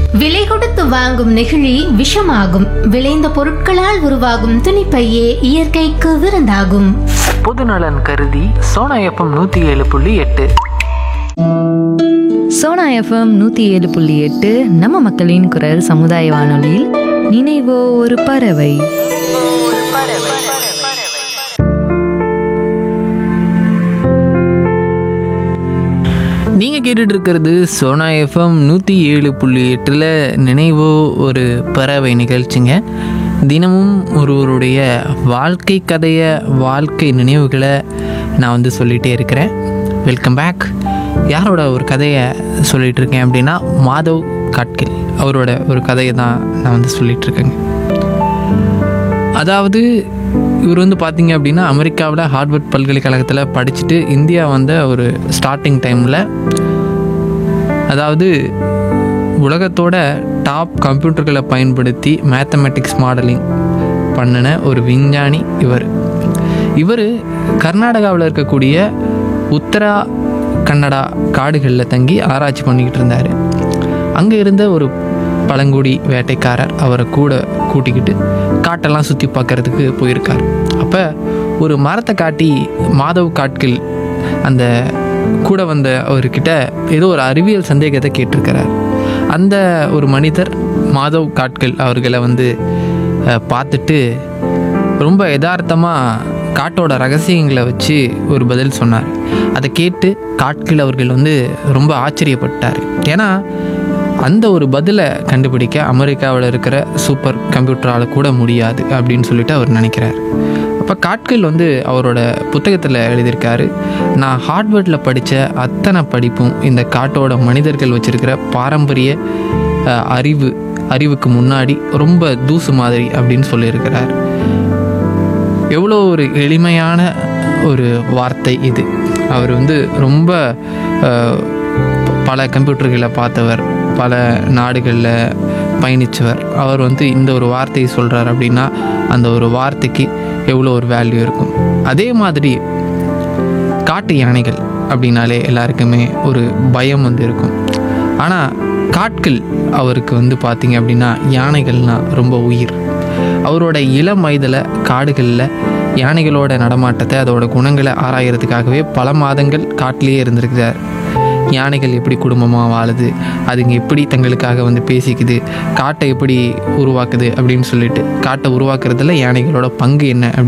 விலை கொடுத்து வாங்கும் நெகிழி விஷமாகும் விளைந்த பொருட்களால் உருவாகும் துணிப்பையே இயற்கைக்கு விருந்தாகும் பொதுநலன் கருதி சோனா எஃப்எம் நூற்றி ஏழு புள்ளி எட்டு சோனா எஃப்எம் நூற்றி ஏழு புள்ளி எட்டு நம்ம மக்களின் குரல் சமுதாய வானொலியில் நினைவோ ஒரு பறவை நீங்கள் கேட்டுட்டு இருக்கிறது சோனா எஃப்எம் நூற்றி ஏழு புள்ளி எட்டில் நினைவோ ஒரு பறவை நிகழ்ச்சிங்க தினமும் ஒருவருடைய வாழ்க்கை கதையை வாழ்க்கை நினைவுகளை நான் வந்து சொல்லிகிட்டே இருக்கிறேன் வெல்கம் பேக் யாரோட ஒரு கதையை சொல்லிகிட்டு இருக்கேன் அப்படின்னா மாதவ் காட்கில் அவரோட ஒரு கதையை தான் நான் வந்து சொல்லிகிட்டு இருக்கேங்க அதாவது இவர் வந்து பார்த்தீங்க அப்படின்னா அமெரிக்காவில் ஹார்வர்ட் பல்கலைக்கழகத்தில் படிச்சுட்டு இந்தியா வந்த ஒரு ஸ்டார்டிங் டைமில் அதாவது உலகத்தோட டாப் கம்ப்யூட்டர்களை பயன்படுத்தி மேத்தமெட்டிக்ஸ் மாடலிங் பண்ணின ஒரு விஞ்ஞானி இவர் இவர் கர்நாடகாவில் இருக்கக்கூடிய உத்தரா கன்னடா காடுகளில் தங்கி ஆராய்ச்சி பண்ணிக்கிட்டு இருந்தார் அங்கே இருந்த ஒரு பழங்குடி வேட்டைக்காரர் அவரை கூட கூட்டிக்கிட்டு காட்டெல்லாம் சுற்றி பார்க்கறதுக்கு போயிருக்கார் அப்போ ஒரு மரத்தை காட்டி மாதவ் காட்கில் அந்த கூட வந்த அவர்கிட்ட ஏதோ ஒரு அறிவியல் சந்தேகத்தை கேட்டிருக்கிறார் அந்த ஒரு மனிதர் மாதவ் காட்கில் அவர்களை வந்து அஹ், பார்த்துட்டு ரொம்ப யதார்த்தமாக காட்டோட ரகசியங்களை வச்சு ஒரு பதில் சொன்னார் அதை கேட்டு காட்கில் அவர்கள் வந்து ரொம்ப ஆச்சரியப்பட்டார் ஏன்னா அந்த ஒரு பதிலை கண்டுபிடிக்க அமெரிக்காவில் இருக்கிற சூப்பர் கம்ப்யூட்டரால் கூட முடியாது அப்படின்னு சொல்லிட்டு அவர் நினைக்கிறார் அப்போ காட்கில் வந்து அவரோட புத்தகத்தில் எழுதியிருக்காரு நான் ஹார்ட்வேர்டில் படித்த அத்தனை படிப்பும் இந்த காட்டோட மனிதர்கள் வச்சிருக்கிற பாரம்பரிய அஹ், அறிவு அறிவுக்கு முன்னாடி ரொம்ப தூசு மாதிரி அப்படின்னு சொல்லியிருக்கிறார் எவ்வளோ ஒரு எளிமையான ஒரு வார்த்தை இது அவர் வந்து ரொம்ப அஹ், பல கம்ப்யூட்டர்களை பார்த்தவர் பல நாடுகளில் பயணித்தவர் அவர் வந்து இந்த ஒரு வார்த்தையை சொல்கிறார் அப்படின்னா அந்த ஒரு வார்த்தைக்கு எவ்வளோ ஒரு வேல்யூ இருக்கும் அதே மாதிரி காட்டு யானைகள் அப்படின்னாலே எல்லாருக்குமே ஒரு பயம் வந்து இருக்கும் ஆனால் காட்கள் அவருக்கு வந்து பார்த்தீங்க அப்படின்னா யானைகள்னால் ரொம்ப உயிர் அவரோட இளம் வயதில் காடுகளில் யானைகளோட நடமாட்டத்தை அதோட குணங்களை ஆராயறதுக்காகவே பல மாதங்கள் காட்டிலேயே இருந்திருக்கிறார் யானைகள் எப்படி குடும்பமாக வாழுது அதுங்க எப்படி தங்களுக்காக வந்து பேசிக்குது காட்டை எப்படி உருவாக்குது அப்படின்னு சொல்லிட்டு காட்டை உருவாக்குறதுல யானைகளோட பங்கு என்ன